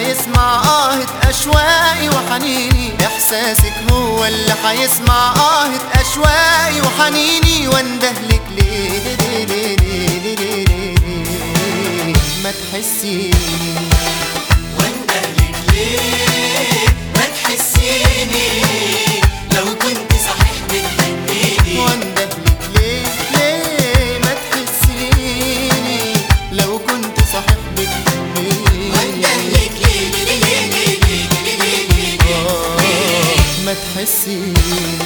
حيسمع آهة أشواقي وحنيني إحساسك هو اللي حيسمع آهة أشواقي وحنيني واندهلك ليه ليه ليه ليه ليه ليه ليه ليه ما تحسيني واندهلك ليه ما تحسيني لو كنت صحيح بتحبيني واندهلك ليه ليه ما تحسيني لو كنت صحيح بتحبيني واندهلك ليه ليه ليه ليه ليه ليه ليه ليه آه، ما تحسيني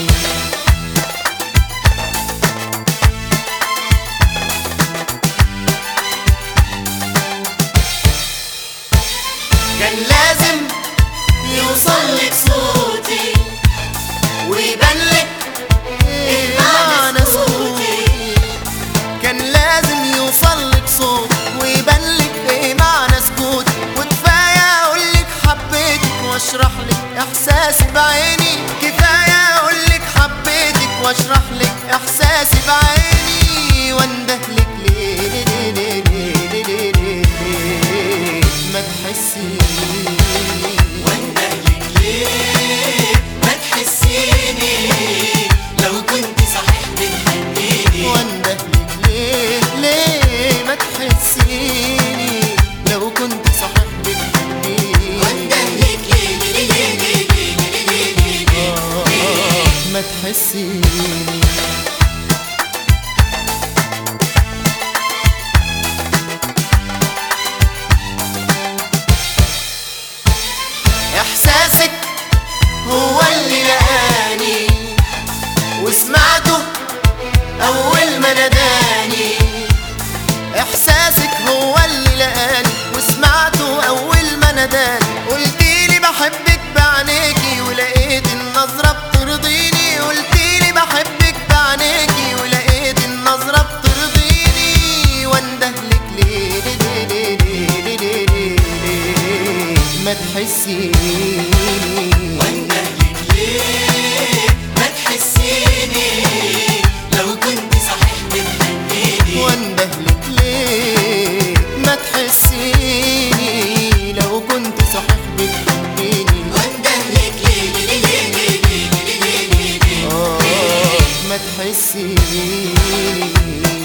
كان لازم يوصل لك صوتي ويبان لك إيه معنى سكوتي كان لازم يوصل لك صوت ويبان لك ايه معنى سكوت وكفايه اقول لك حبيتك واشرح لك احساسي بعيني كفايه اقول لك حبيتك واشرح لك احساسي بعيني واندهلك ليه ليه ليه ليه ليه ليه ليه ليه ما تحسيني واندهلك ليه ما تحسيني لو كنت صحيح بتحبيني واندهلك ليه ليه ما تحسيني لو كنت صحيح بتحبيني واندهلك ليه ليه ليه ليه ليه ليه ليه ليه آه، ما تحسيني احساسك هو اللي لقاني وسمعته اول ما ناداني احساسك هو اللي لقاني وسمعته اول ما ناداني قلتيلي بحبك بعينيكي ولقيت النظرة بترضيني قلتيلي بحبك بعينيكي ولقيت النظرة بترضيني واندهلك ليه ليه ليه ليه ليه ليه ليه ليه ما تحسيني واندهلك ليه ما تحسيني لو كنت صحيح بتحبيني واندهلك ليه ما تحسيني لو كنت صحيح بتحبيني واندهلك ليه ليه ليه ليه ليه ليه ليه ليه آه ما تحسيني